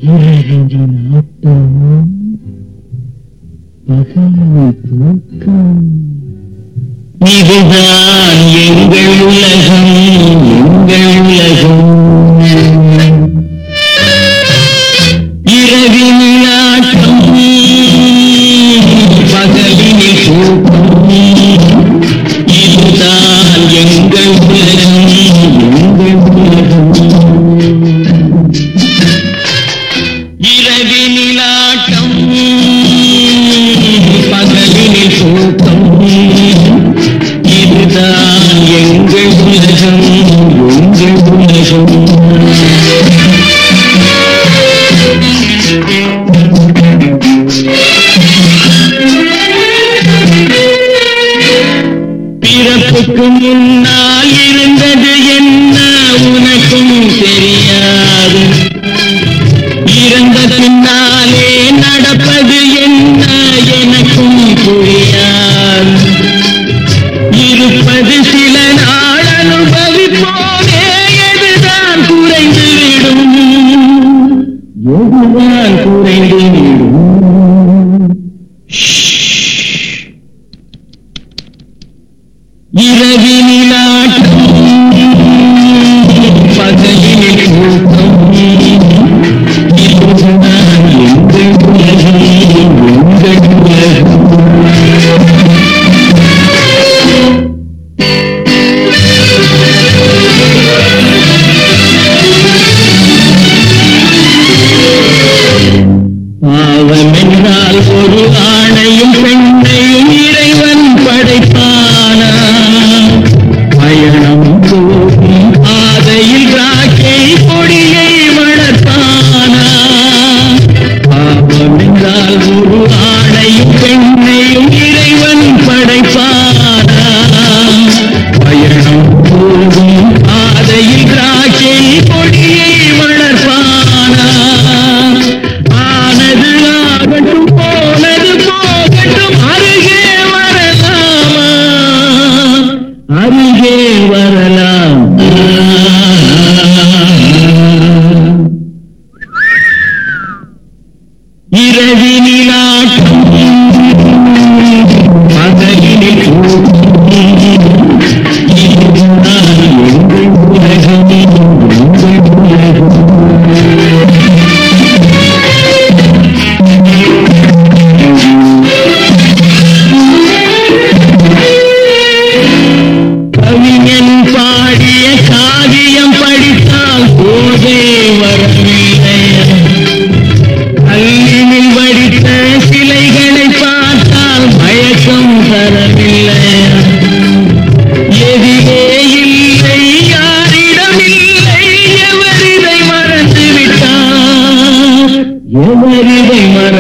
இரவின் ஆட்டம் பகலின் தூக்கம் இதுதான் எங்கள் உலகம் எங்கள் உலகம் இரவின் ஆட்டம் பகலின் தூக்கம் இதுதான் எங்கள் உலகம் எங்கள் உலகம் இரவினில் ஆட்டம் பகலினில் தூக்கம் இதுதான் எங்கள் உலகம் எங்கள் உலகம் பிறப்புக்கு முன்னால் இருந்தது என்ன உனக்கும் தெரியாது இறந்த பின்னாலே நடப்பது என்ன எனக்கும் புரியாது இருப்பது சில நாள் அனுபவிப்போமே எதுதான் குறைந்துவிடும் எதுதான் குறைந்துவிடும் இரவினில் ஆட்டம் பகலினில் கூட்டம் இதுதான் எங்கள் உலகம் எங்கள் உலகம் பாவம் என்றால் ஒரு ஆணையும் பெண்ணையும் இறைவன் படைப்பானா பயணம் போகும் பாதையில் ராக்கை கொடியை வளர்ப்பானா பாவம் என்றால் ஒரு ஆணையும் பெண்ணையும் இறைவன் படைப்பானா பயணம் போகும் பாதையில் ராக்கை கொடியை வளர்ப்பானா ஆனது ஆகட்டும் போனது போகட்டும் அருகே வரலாமா அருகே வரலாம் இரவினில் ஆட்டம் பகலினில் கூட்டம் இதுதான் எங்கள் உலகம் எங்கள் உலகம் கவிஞன் பாடிய காவியம் படித்தால் போதே வரவில்லை கல்லினில் வடித்த சிலைகளை பார்த்தால் மயக்கம் தரவில்லை எதிரே இல்லை யாரிடம் இல்லை எவர் இதை மறந்து விட்டார் எவர் இதை மறந்து